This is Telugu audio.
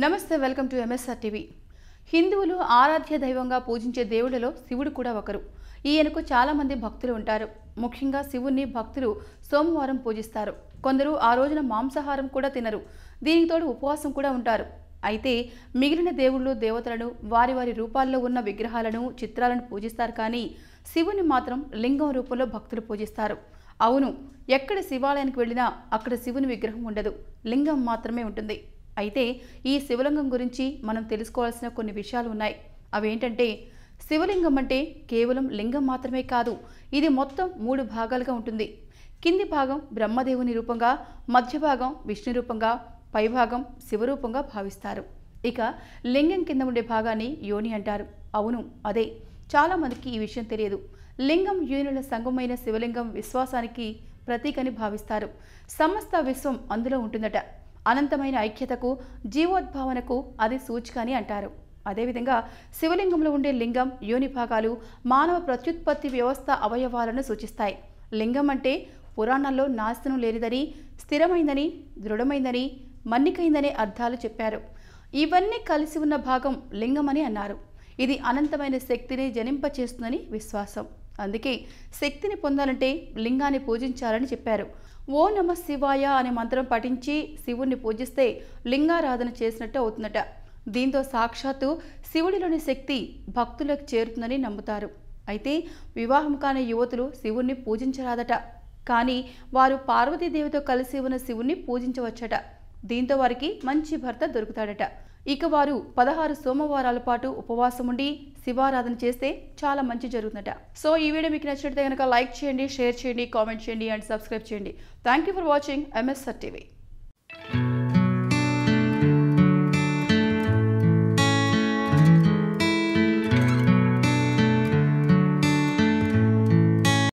నమస్తే వెల్కమ్ టు ఎంఎస్ఆర్ టీవీ హిందువులు ఆరాధ్య దైవంగా పూజించే దేవుళ్ళలో శివుడు కూడా ఒకరు ఈయనకు చాలామంది భక్తులు ఉంటారు ముఖ్యంగా శివుణ్ణి భక్తులు సోమవారం పూజిస్తారు కొందరు ఆ రోజున మాంసాహారం కూడా తినరు దీనికి తోడు ఉపవాసం కూడా ఉంటారు అయితే మిగిలిన దేవుళ్ళు దేవతలను వారి వారి రూపాల్లో ఉన్న విగ్రహాలను చిత్రాలను పూజిస్తారు కానీ శివుని మాత్రం లింగం రూపంలో భక్తులు పూజిస్తారు అవును ఎక్కడ శివాలయానికి వెళ్ళినా అక్కడ శివుని విగ్రహం ఉండదు లింగం మాత్రమే ఉంటుంది అయితే ఈ శివలింగం గురించి మనం తెలుసుకోవాల్సిన కొన్ని విషయాలు ఉన్నాయి అవేంటంటే శివలింగం అంటే కేవలం లింగం మాత్రమే కాదు ఇది మొత్తం మూడు భాగాలుగా ఉంటుంది కింది భాగం బ్రహ్మదేవుని రూపంగా మధ్య భాగం విష్ణు రూపంగా పైభాగం శివరూపంగా భావిస్తారు ఇక లింగం కింద ఉండే భాగాన్ని యోని అంటారు అవును అదే చాలామందికి ఈ విషయం తెలియదు లింగం యోనుల సంగమైన శివలింగం విశ్వాసానికి ప్రతీకని భావిస్తారు సమస్త విశ్వం అందులో ఉంటుందట అనంతమైన ఐక్యతకు జీవోద్భావనకు అది సూచిక అని అంటారు అదేవిధంగా శివలింగంలో ఉండే లింగం యోని భాగాలు మానవ ప్రత్యుత్పత్తి వ్యవస్థ అవయవాలను సూచిస్తాయి లింగం అంటే పురాణాల్లో నాశనం లేనిదని స్థిరమైందని దృఢమైందని మన్నికైందనే అర్థాలు చెప్పారు ఇవన్నీ కలిసి ఉన్న భాగం లింగమని అన్నారు ఇది అనంతమైన శక్తిని జనింపచేస్తుందని విశ్వాసం అందుకే శక్తిని పొందాలంటే లింగాన్ని పూజించాలని చెప్పారు ఓ నమ శివాయ అనే మంత్రం పఠించి శివుణ్ణి పూజిస్తే లింగారాధన చేసినట్టు అవుతుందట దీంతో సాక్షాత్తు శివుడిలోని శక్తి భక్తులకు చేరుతుందని నమ్ముతారు అయితే వివాహం కాని యువతులు శివుణ్ణి పూజించరాదట కానీ వారు పార్వతీదేవితో కలిసి ఉన్న శివుణ్ణి పూజించవచ్చట దీంతో వారికి మంచి భర్త దొరుకుతాడట ఇక వారు పదహారు సోమవారాల పాటు ఉపవాసం ఉండి శివారాధన చేస్తే చాలా మంచి జరుగుతుందట సో ఈ వీడియో మీకు నచ్చినట్లయితే కనుక లైక్ చేయండి షేర్ చేయండి కామెంట్ చేయండి అండ్ సబ్స్క్రైబ్ చేయండి thank you for watching MSR TV